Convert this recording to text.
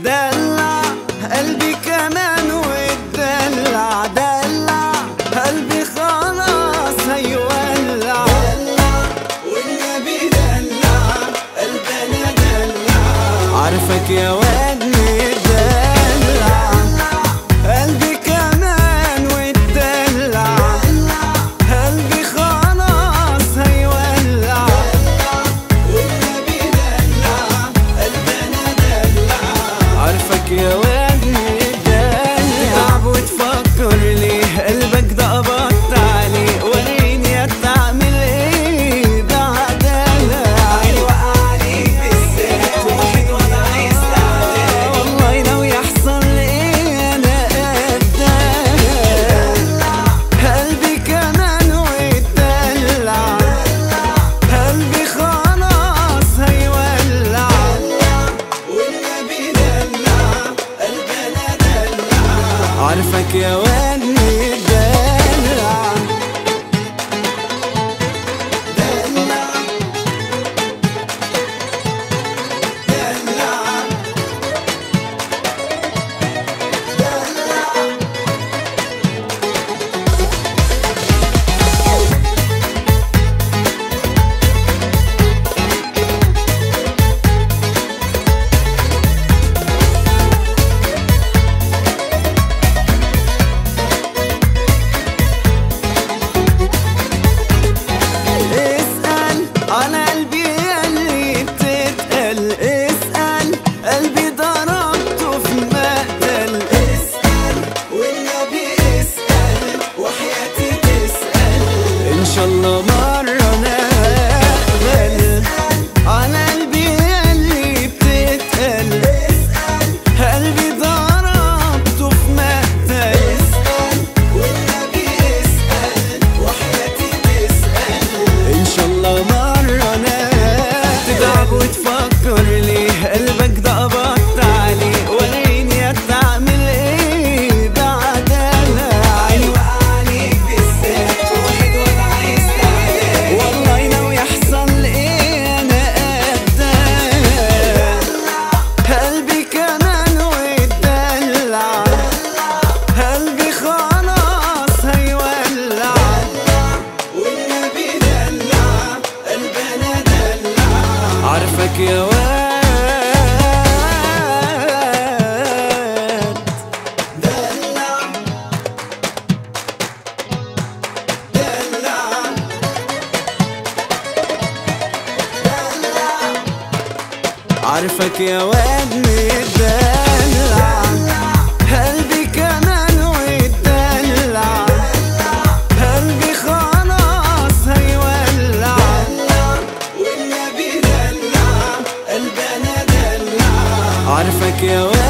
دلع قلبي كمان واتدلع دلع قلبي خلاص هيولع دلع والنبي دلع قلبنا دلع عارفك يا واد مدلع قلبي كمان واتدلع قلبي خلاص هيولع والنبي دلع قلبنا دلع عارفك يا واد مدلع وتفكر ليه قلبك ده قبضت عليه وريني تعمل ايه بعدها ايوه عليك بالذات واحد وانا عايز والله لو يحصل ايه انا قدها قلبي كمان واتدلع قلبي خلاص هيولع والنبي دلع قلبنا دلع عارفك يا واد مدلع دلع دلع اسأل عن قلبي اللي بتتقل اسأل قلبي ضربته في مقتل اسأل والنبي اسأل وحياتي تسأل ان شاء الله مرة نقبل عن قلبي اللي بتتقل اسأل قلبي ضربته في مقتل اسأل والنبي اسأل وحياتي تسأل ان شاء الله مرة ناس تتعب وتفكر ليه قلبك ده قبضت عليه وريني تعمل ايه بعدها ايوه عليك بالذات واحد وانا عايز تعمل والله لو يحصل ايه انا قدها قلبي كمان واتدلع قلبي خلاص هيولع والنبي دلع قلبنا دلع عارفك يا واد دلع دلع عارفك يا واد مدلع قلبي كمان واتدلع قلبي خلاص هيولع والنبي دلع قلبنا دلع عارفك يا واد